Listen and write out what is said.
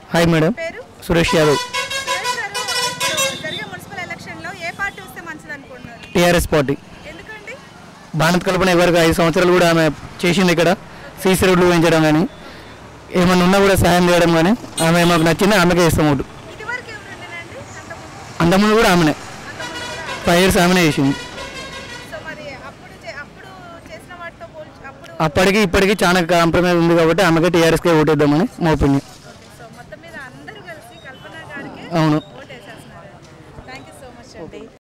hi madam పేరు సురేష్ యాదవ్ సురేష్ గారు ఇప్పుడు జరిగే మున్సిపల్ ఎలక్షన్లో ఏ పార్టీ వస్తే మంచిది అనుకుంటున్నారు టీఆర్ఎస్ పార్టీ ఎందుకండి భారత్ కల్పన ఎవరికి ఐదు సంవత్సరాలు కూడా ఆమె చేసింది ఇక్కడ సీసీ రోడ్లు వేయించడం కానీ ఏమన్నా ఉన్నా కూడా సహాయం చేయడం కానీ ఆమె మాకు నచ్చింది ఆమెకే ఇస్తాం ఓటు ఇదివరకు ఎవరు ఉండేనండి అంతకుముందు అంతకుముందు కూడా ఆమెనే అంతకుముందు కూడా ఫైవ్ ఇయర్స్ ఆమెనే చేసింది సో మరి అప్పుడు చే- అప్పుడు చేసిన వాటితో పోల్చి అప్పుడు అప్పటికి ఇప్పటికి చాలా కాంప్రమైజ్ ఉంది కాబట్టి ఆమెకే టీఆర్ఎస్కే ఓటేద్దామని మా ఒపీనియన్ సో మొత్తం మీద అందరూ కలిసి కల్పన గారికి అవును